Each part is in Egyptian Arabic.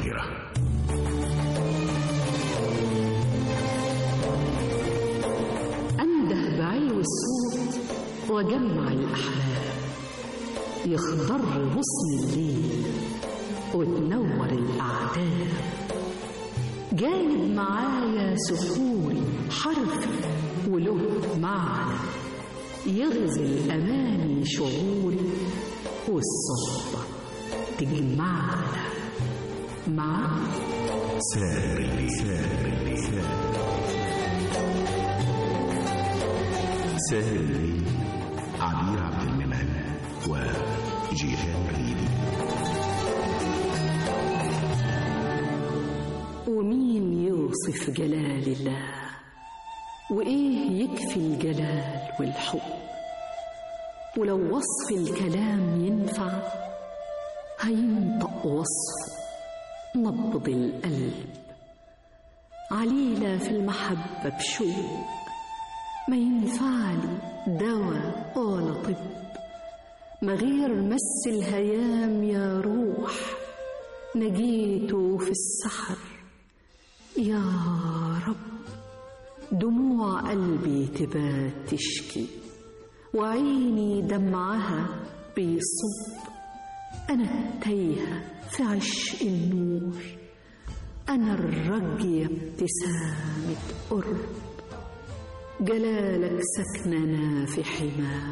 القاهرة أنده بعلو الصوت وجمع الأحباب يخضر غصن الليل وتنور الأعداد جايب معايا سحوري حرفي وله معنى يغزل أماني شعوري والصحبة تجمعنا مع سامر الليل سامر الليل ساهر الليل عبير عبد المنعم وجيهان ريدي ومين يوصف جلال الله وإيه يكفي الجلال والحب ولو وصف الكلام ينفع هينطق وصفه نبض القلب عليلة في المحبة بشوق ما ينفعلي دواء ولا طب ما غير مس الهيام يا روح نجيته في السحر يا رب دموع قلبي تبات تشكي وعيني دمعها بيصب أنا التايهة في عشق النور أنا الرجية ابتسامة قرب جلالك سكننا في حماه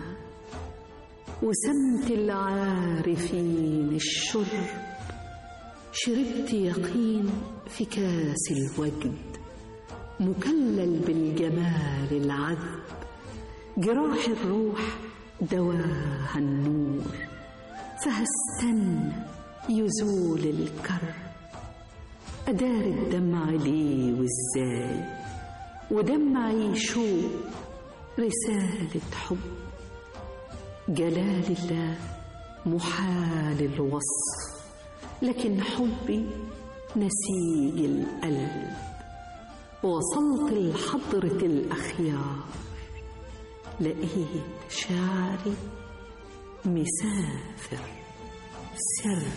وسمت العارفين الشرب شربت يقين في كاس الوجد مكلل بالجمال العذب جراح الروح دواها النور فهستنى يزول الكرب أدار الدمع ليه وإزاي ودمعي شوق رسالة حب جلال الله محال الوصف لكن حبي نسيج القلب وصلت لحضرة الأخيار لقيت شعري مسافر سر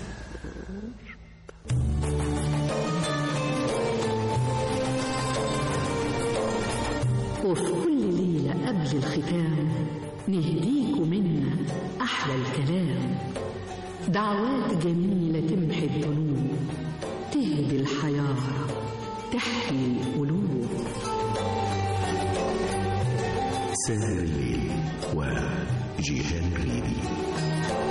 وفي كل ليلة قبل الختام نهديكوا منا أحلى الكلام دعوات جميلة تمحي الذنوب تهدي الحيارة تحيي القلوب ساهر الليل وجيهان ريدي